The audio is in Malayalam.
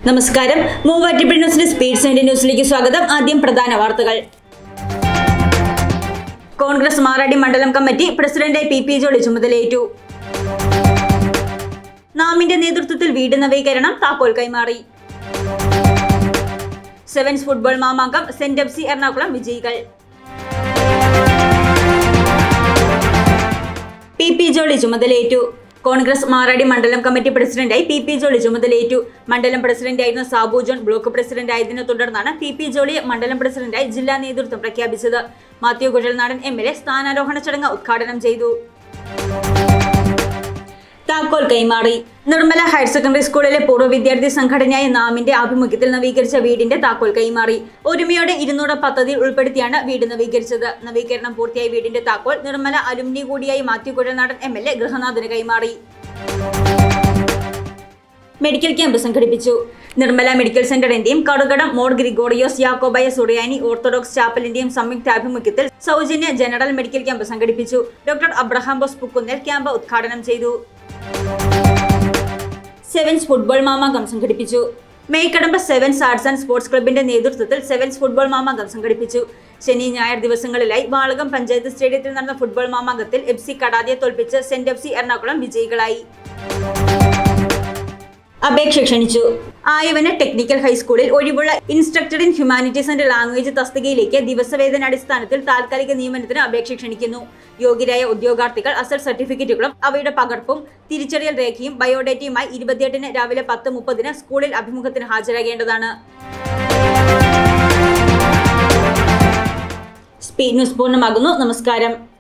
നമസ്കാരം മൂവാറ്റുപുഴ ന്യൂസിന്റെ സ്പീഡ് സെന്റ് ന്യൂസിലേക്ക് സ്വാഗതം ആദ്യം പ്രധാന വാർത്തകൾ കോൺഗ്രസ് മാറാടി മണ്ഡലം കമ്മിറ്റി പ്രസിഡന്റായി പി പി ജോളി ചുമതലയേറ്റു നാമിന്റെ നേതൃത്വത്തിൽ വീട് നവീകരണം താക്കോൽ കൈമാറി സെവൻസ് ഫുട്ബോൾ മാമാങ്കം സെന്റ് എഫ് സി എറണാകുളം വിജയികൾ പി പി ജോളി ചുമതലയേറ്റു കോൺഗ്രസ് മാറാടി മണ്ഡലം കമ്മിറ്റി പ്രസിഡന്റായി പി പി ജോളി ചുമതലയേറ്റു മണ്ഡലം പ്രസിഡന്റായിരുന്ന സാബു ജോൺ ബ്ലോക്ക് പ്രസിഡന്റ് ആയതിനെ തുടർന്നാണ് പി പി ജോളിയെ മണ്ഡലം പ്രസിഡന്റായി ജില്ലാ നേതൃത്വം പ്രഖ്യാപിച്ചത് Mathew Kuzhalnadan M L A സ്ഥാനാരോഹണ ചടങ്ങ് ഉദ്ഘാടനം ചെയ്തു താക്കോൽ കൈമാറി നിർമ്മല ഹയർ സെക്കൻഡറി സ്കൂളിലെ പൂർവ്വ വിദ്യാർത്ഥി സംഘടനയായ നാമിന്റെ ആഭിമുഖ്യത്തിൽ നവീകരിച്ച വീടിന്റെ താക്കോൽ കൈമാറി ഒരുമയോടെ ഇരുന്നൂറ് പദ്ധതിയിൽ ഉൾപ്പെടുത്തിയാണ് വീട് നവീകരിച്ചത് നവീകരണം പൂർത്തിയായ വീടിന്റെ താക്കോൽ നിർമ്മല അലുമിനി കൂടിയായി Mathew Kuzhalnadan M L A ഗൃഹനാഥന് കൈമാറി മെഡിക്കൽ ക്യാമ്പ് സംഘടിപ്പിച്ചു നിർമ്മല മെഡിക്കൽ സെന്ററിന്റെയും കടുകടം മോർ ഗ്രിഗോറിയോസ് യാക്കോബായ സുറിയാനി ഓർത്തഡോക്സ് ചാപ്പലിന്റെയും സംയുക്താഭിമുഖ്യത്തിൽ സൗജന്യ ജനറൽ മെഡിക്കൽ ക്യാമ്പ് സംഘടിപ്പിച്ചു doctor Abraham Bose Pukkunnel camp ഉദ്ഘാടനം ചെയ്തു സെവൻസ് ഫുട്ബോൾ മാമാങ്കം സംഘടിപ്പിച്ചു Mekkadamba sevens arts and sports ക്ലബിന്റെ നേതൃത്വത്തിൽ സെവൻസ് ഫുട്ബോൾ മാമാങ്കം സംഘടിപ്പിച്ചു ശനി ഞായർ ദിവസങ്ങളിലായി വാളകം പഞ്ചായത്ത് സ്റ്റേഡിയത്തിൽ നടന്ന ഫുട്ബോൾ മാമാങ്കത്തിൽ എഫ് സി കടാതിയെ തോൽപ്പിച്ച് സെന്റ് എഫ് സി എറണാകുളം വിജയികളായി അപേക്ഷ ക്ഷണിച്ചു ആയവന ടെക്നിക്കൽ ഹൈസ്കൂളിൽ ഒഴിവുള്ള instructor in humanities and language തസ്തികയിലേക്ക് ദിവസവേതന അടിസ്ഥാനത്തിൽ താൽക്കാലിക നിയമനത്തിന് അപേക്ഷ ക്ഷണിക്കുന്നു യോഗ്യരായ ഉദ്യോഗാർത്ഥികൾ അസൽ സർട്ടിഫിക്കറ്റുകളും അവയുടെ പകർപ്പും തിരിച്ചറിയൽ രേഖയും ബയോഡേറ്റയുമായി ഇരുപത്തിയെട്ടിന് രാവിലെ പത്ത് മുപ്പതിന് സ്കൂളിൽ അഭിമുഖത്തിന് ഹാജരാകേണ്ടതാണ് സ്പീഡ് ന്യൂസ് പൂർണ്ണമാകുന്നു നമസ്കാരം